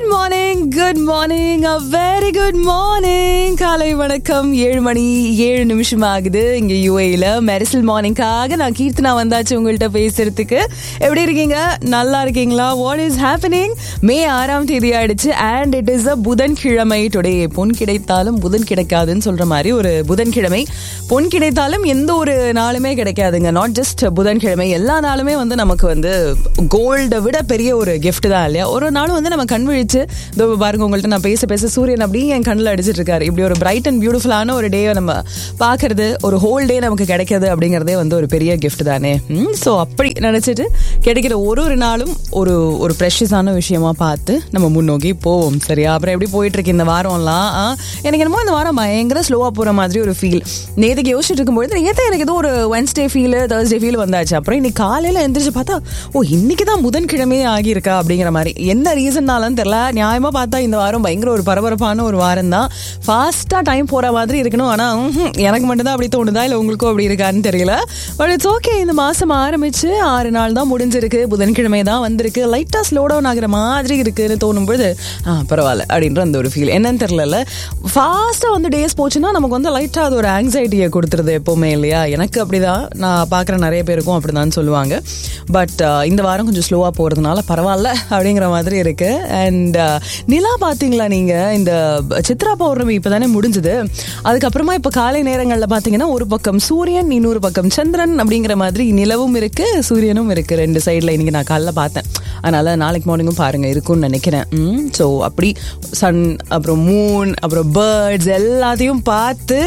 good morning good morning a very good morning காலை வணக்கம் ஏழு மணி ஏழு நிமிஷம் ஆகுது இங்க யூஏல மெரிசல் மார்னிங்காக நான் கீர்த்தனா வந்தாச்சு உங்கள்கிட்ட பேசுறதுக்கு எப்படி இருக்கீங்க நல்லா இருக்கீங்களா வாட் இஸ் ஹேப்பனிங் மே ஆறாம் தேதி ஆயிடுச்சு அண்ட் இட் இஸ் அ புதன்கிழமை டுடே பொன் கிடைத்தாலும் புதன் கிடைக்காதுன்னு சொல்ற மாதிரி ஒரு புதன்கிழமை பொன் கிடைத்தாலும் எந்த ஒரு நாளுமே கிடைக்காதுங்க நாட் ஜஸ்ட் புதன்கிழமை எல்லா நாளுமே வந்து நமக்கு வந்து கோல்டை விட பெரிய ஒரு கிஃப்ட் தான் இல்லையா ஒரு நாளும் வந்து நம்ம கண் விழிச்சு இதோ பாருங்க உங்கள்ட்ட நான் பேச பேச சூரியன் அப்படியே என் கண்ணில் அடிச்சிட்டு இருக்காரு இப்படி ஒரு பிரைட் அண்ட் பியூட்டிஃபுல்லான ஒரு டேவை நம்ம பார்க்கறது ஒரு ஹோல் டே நமக்கு கிடைக்கிறது அப்படிங்கிறதே வந்து ஒரு பெரிய கிஃப்ட் தானே ஸோ அப்படி நினச்சிட்டு கிடைக்கிற ஒரு ஒரு நாளும் ஒரு ஒரு ப்ரெஷஸான விஷயமா பார்த்து நம்ம முன்னோக்கி போவோம் சரியா அப்புறம் எப்படி போயிட்டு இருக்கு இந்த வாரம்லாம் ஆ, எனக்கு என்னமோ இந்த வாரம் பயங்கர ஸ்லோவாக போகிற மாதிரி ஒரு ஃபீல் நேற்றுக்கு யோசிச்சுட்டு இருக்கும்போது நேற்று எனக்கு ஏதோ ஒரு வென்ஸ்டே ஃபீல் தேர்ஸ்டே ஃபீல் வந்தாச்சு அப்புறம் இன்னைக்கு காலையில் எந்திரிச்சு பார்த்தா ஓ இன்னைக்கு தான் புதன்கிழமையே ஆகியிருக்கா அப்படிங்கிற மாதிரி என்ன ரீசன்னாலும் தெரியல நியாயமாக பார்த்தா இந்த வாரம் பயங்கர ஒரு பரபரப்பான ஒரு வாரம் தான் ஃபாஸ்ட்டாக டைம் போகிற மாதிரி இருக்கணும் ஆனால் எனக்கு மட்டும் தான் அப்படி தோணுதா இல்லை உங்களுக்கும் அப்படி இருக்கான்னு தெரியல பட் இட்ஸ் ஓகே இந்த மாதம் ஆரம்பிச்சு ஆறு நாள் தான் முடிஞ்சிருக்கு புதன்கிழமை தான் வந்திருக்கு லைட்டாக ஸ்லோ டவுன் ஆகிற மாதிரி இருக்குன்னு தோணும் பொழுது ஆ பரவாயில்ல அப்படின்ற அந்த ஒரு ஃபீல் என்னன்னு தெரியல ஃபாஸ்ட்டாக வந்து டேஸ் போச்சுன்னா நமக்கு வந்து லைட்டாக அது ஒரு ஆங்ஸைட்டியை கொடுத்துருது எப்போவுமே இல்லையா எனக்கு அப்படிதான் நான் பார்க்குற நிறைய பேருக்கும் அப்படிதான் சொல்லுவாங்க பட் இந்த வாரம் கொஞ்சம் ஸ்லோவாக போகிறதுனால பரவாயில்ல அப்படிங்கிற மாதிரி இருக்கு அண்ட் நிலா பார்த்தீங்களா நீங்கள் இந்த சித்ரா பௌர்ணமி இப்போ தானே முடிஞ்சுது அதுக்கப்புறமா இப்போ காலை நேரங்களில் பார்த்தீங்கன்னா ஒரு பக்கம் சூரியன் இன்னொரு பக்கம் சந்திரன் அப்படிங்கிற மாதிரி நிலவும் இருக்கு சூரியனும் இருக்கு ரெண்டு சைடில் இன்னைக்கு நான் காலைல பார்த்தேன் அதனால நாளைக்கு மார்னிங்கும் பாருங்க இருக்கும்னு நினைக்கிறேன் ஸோ அப்படி சன் அப்புறம் மூன் அப்புறம் பேர்ட்ஸ் எல்லாத்தையும் பார்த்து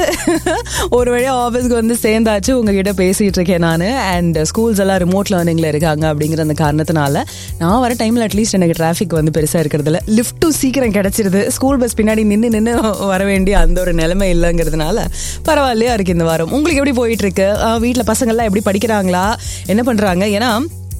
ஒரு வழியாக ஆஃபீஸ்க்கு வந்து சேர்ந்தாச்சு உங்ககிட்ட பேசிட்டு இருக்கேன் நான் அண்ட் ஸ்கூல்ஸ் எல்லாம் ரிமோட் லேர்னிங்ல இருக்காங்க அப்படிங்கிற அந்த காரணத்தினால நான் வர டைம்ல அட்லீஸ்ட் எனக்கு டிராஃபிக் வந்து பெருசா இருக்கிறதுல லிஃப்ட்டும் சீக்கிரம் கிடைச்சிருது ஸ்கூல் பஸ் பின்னாடி நின்று நின்று வர வேண்டிய அந்த ஒரு நிலைமை இல்லைங்கிறதுனால பரவாயில்லையா இருக்கு இந்த வாரம் உங்களுக்கு எப்படி போயிட்டு இருக்கு வீட்டில் பசங்கள்லாம் எப்படி படிக்கிறாங்களா என்ன பண்றாங்க ஏன்னா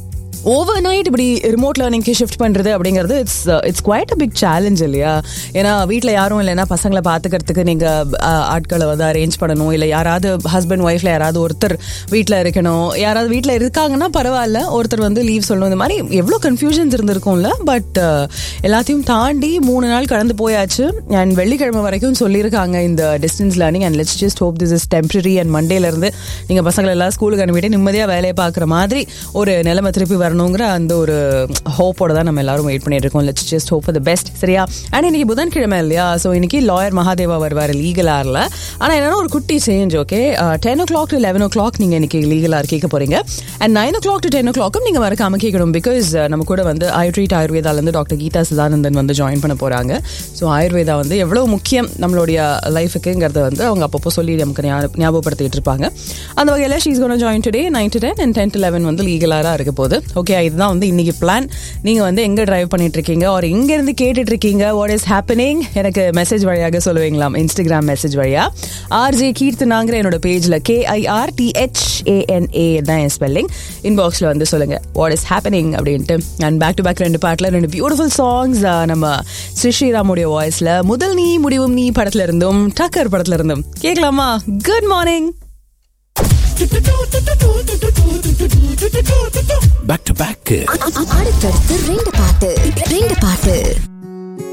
ஓவர் நைட் இப்படி ரிமோட் லேர்னிங்க்கு ஷிஃப்ட் பண்ணுறது அப்படிங்கிறது it's it's quite a big challenge இல்லையா ஏன்னா வீட்டில் யாரும் இல்லைன்னா பசங்களை பார்த்துக்கிறதுக்கு நீங்கள் ஆட்களை வந்து அரேஞ்ச் பண்ணணும் இல்லை யாராவது ஹஸ்பண்ட் ஒய்ஃபில் யாராவது ஒருத்தர் வீட்டில் இருக்கணும் யாராவது வீட்டில் இருக்காங்கன்னா பரவாயில்ல ஒருத்தர் வந்து லீவ் சொல்லணும் இந்த மாதிரி எவ்வளோ கன்ஃபியூஷன்ஸ் இருந்திருக்கும்ல பட் எல்லாத்தையும் தாண்டி மூணு நாள் கடந்து போயாச்சு அண்ட் வெள்ளிக்கிழமை வரைக்கும் சொல்லியிருக்காங்க இந்த distance learning and let's just hope this is temporary and மண்டேலேருந்து நீங்கள் பசங்களை எல்லாம் ஸ்கூலுக்கு அனுப்பிட்டு நிம்மதியாக வேலையை பார்க்குற மாதிரி ஒரு நிலைமை திருப்பி வரணுங்கிற அந்த ஒரு ஹோப்போட தான் நம்ம எல்லாரும் வெயிட் பண்ணிட்டு இருக்கோம் let's just hope the best சரியா அண்ட் இன்னைக்கு புதன்கிழமை இல்லையா ஸோ இன்னைக்கு லாயர் மகாதேவா வருவார் லீகல் ஆரில் ஆனால் என்னன்னா ஒரு குட்டி change okay ten o'clock to eleven o'clock நீங்கள் இன்னைக்கு லீகல் ஆர் கேட்க போறீங்க and nine o'clock to ten ஓ கிளாக்கும் நீங்கள் மறக்காம கேட்கணும் பிகாஸ் நம்ம கூட வந்து ஆயுட்ரீட் ஆயுர்வேதாலேருந்து டாக்டர் கீதா சதானந்தன் வந்து ஜாயின் பண்ண போறாங்க ஸோ ஆயுர்வேதா வந்து எவ்வளோ முக்கியம் நம்மளுடைய லைஃபுக்குங்கிறத வந்து அவங்க அப்பப்போ சொல்லி நமக்கு ஞா- ஞாபகப்படுத்திட்டு இருப்பாங்க அந்த வகையில் she's gonna join today nine to ten and ten to eleven வந்து லீகலாக இருக்க போகுது ஓகே இதுதான் வந்து இன்னைக்கு பிளான் நீங்கள் வந்து எங்கே டிரைவ் பண்ணிட்டு இருக்கீங்க ஒரு எங்கேருந்து கேட்டுட்டு இருக்கீங்க வாட் இஸ் ஹேப்பனிங் எனக்கு மெசேஜ் வழியாக சொல்லுவீங்களாம் இன்ஸ்டாகிராம் மெசேஜ் வழியா ஆர்ஜே கீர்த்தனாங்கிற என்னோட பேஜில் கேஐஆர் டிஹெச்ஏஎன்ஏ தான் என் ஸ்பெல்லிங் இன்பாக்ஸில் வந்து சொல்லுங்க வாட் இஸ் ஹேப்பனிங் அப்படின்ட்டு அண்ட் பேக் டு பேக் ரெண்டு பாட்டில் ரெண்டு பியூட்டிஃபுல் சாங்ஸ் நம்ம ஸ்ரீ ஸ்ரீராமுடைய வாய்ஸில் முதல் நீ முடிவும் நீ படத்துல இருந்தும் டக்கர் படத்துல இருந்தும் கேட்கலாமா good morning back to back அடுத்தடுத்து ரெண்டு பாட்டு ரெண்டு பாட்டு